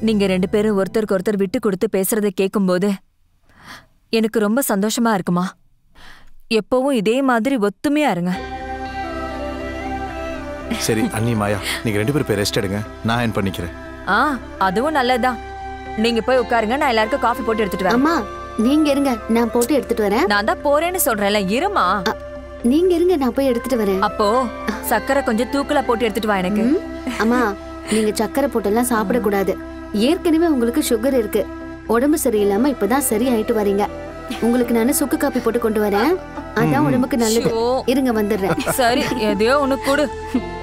நீங்க ரெண்டு பேரும் ஒருத்தருக்கு ஒருத்தர் விட்டு கொடுத்து பேசுறத கேட்கும்போது எனக்கு ரொம்ப சந்தோஷமா இருக்குமா எப்பவும் இதே மாதிரி ஒத்துமையா இருங்க சரி அண்ணி மாயா நீங்க ரெண்டு பேரும் போய் ரெஸ்ட் எடுங்க நான் ஹேண்ட் பண்ணிக்கிறேன் ஆ அதுவும் நல்லதுதான் நீங்க போய் உட்காருங்க நான் எல்லாருக்கும் காஃபி போட்டு எடுத்துட்டு வரேன் அம்மா நீங்க இருங்க நான் போட்டு எடுத்துட்டு வரேன் நான் தான் போறேன்னு சொல்றேன்ல இருமா அ, நீங்க இருங்க நான் போய் எடுத்துட்டு வரேன் அப்போ சக்கரை கொஞ்சம் தூக்கலா போட்டு எடுத்துட்டு வா எனக்கு ம், அம்மா நீங்க சக்கரை போட்டெல்லாம் சாப்பிடக்கூடாது ஏற்கனவே உங்களுக்கு சுகர் இருக்கு உடம்பு சரியில்லாம இப்பதான் சரி ஆயிட்டு வரீங்க உங்களுக்கு நானு சுக்கு காப்பி போட்டு கொண்டு வரேன் அதான் உடம்புக்கு நல்லது ஷோ. இருங்க வந்துடுறேன் சரி எதையோ ஒண்ணு கொடு